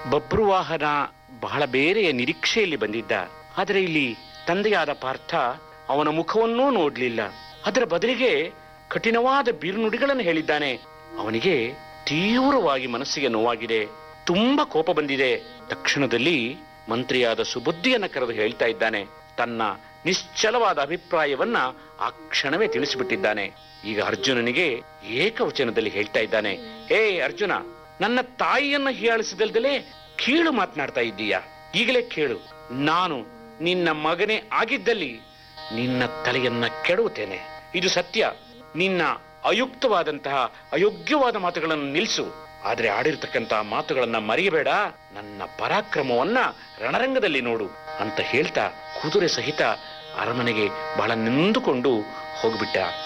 ಬಬ್ರುವಾಹನ ಬಹಳ ಬೇರೆಯ ನಿರೀಕ್ಷೆಯಲ್ಲಿ ಬಂದಿದ್ದ ಆದರೆ ಇಲ್ಲಿ ತಂದೆಯಾದ ಪಾರ್ಥ ಅವನ ಮುಖವನ್ನೂ ನೋಡ್ಲಿಲ್ಲ ಅದರ ಬದಲಿಗೆ ಕಠಿಣವಾದ ಬೀರುನುಡಿಗಳನ್ನು ಹೇಳಿದ್ದಾನೆ ಅವನಿಗೆ ತೀವ್ರವಾಗಿ ಮನಸ್ಸಿಗೆ ನೋವಾಗಿದೆ ತುಂಬಾ ಕೋಪ ಬಂದಿದೆ ತಕ್ಷಣದಲ್ಲಿ ಮಂತ್ರಿಯಾದ ಸುಬುದ್ಧಿಯನ್ನ ಕರೆದು ಹೇಳ್ತಾ ಇದ್ದಾನೆ ತನ್ನ ನಿಶ್ಚಲವಾದ ಅಭಿಪ್ರಾಯವನ್ನ ಆ ಕ್ಷಣವೇ ತಿಳಿಸಿಬಿಟ್ಟಿದ್ದಾನೆ ಈಗ ಅರ್ಜುನನಿಗೆ ಏಕವಚನದಲ್ಲಿ ಹೇಳ್ತಾ ಇದ್ದಾನೆ ಹೇ ಅರ್ಜುನ ನನ್ನ ತಾಯಿಯನ್ನ ಹೀಯಾಳಿಸಿದಲ್ದಲೇ ಕೀಳು ಮಾತನಾಡ್ತಾ ಇದ್ದೀಯಾ ಈಗಲೇ ಕೇಳು ನಾನು ನಿನ್ನ ಮಗನೇ ಆಗಿದ್ದಲ್ಲಿ ನಿನ್ನ ತಲೆಯನ್ನ ಕೆಡುತ್ತೇನೆ ಇದು ಸತ್ಯ ನಿನ್ನ ಅಯುಕ್ತವಾದಂತಹ ಅಯೋಗ್ಯವಾದ ಮಾತುಗಳನ್ನು ನಿಲ್ಲಿಸು ಆದ್ರೆ ಆಡಿರ್ತಕ್ಕಂತಹ ಮಾತುಗಳನ್ನ ಮರೆಯಬೇಡ ನನ್ನ ಪರಾಕ್ರಮವನ್ನ ರಣರಂಗದಲ್ಲಿ ನೋಡು ಅಂತ ಹೇಳ್ತಾ ಕುದುರೆ ಸಹಿತ ಅರಮನೆಗೆ ಬಹಳ ನಿಂದುಕೊಂಡು ಹೋಗ್ಬಿಟ್ಟ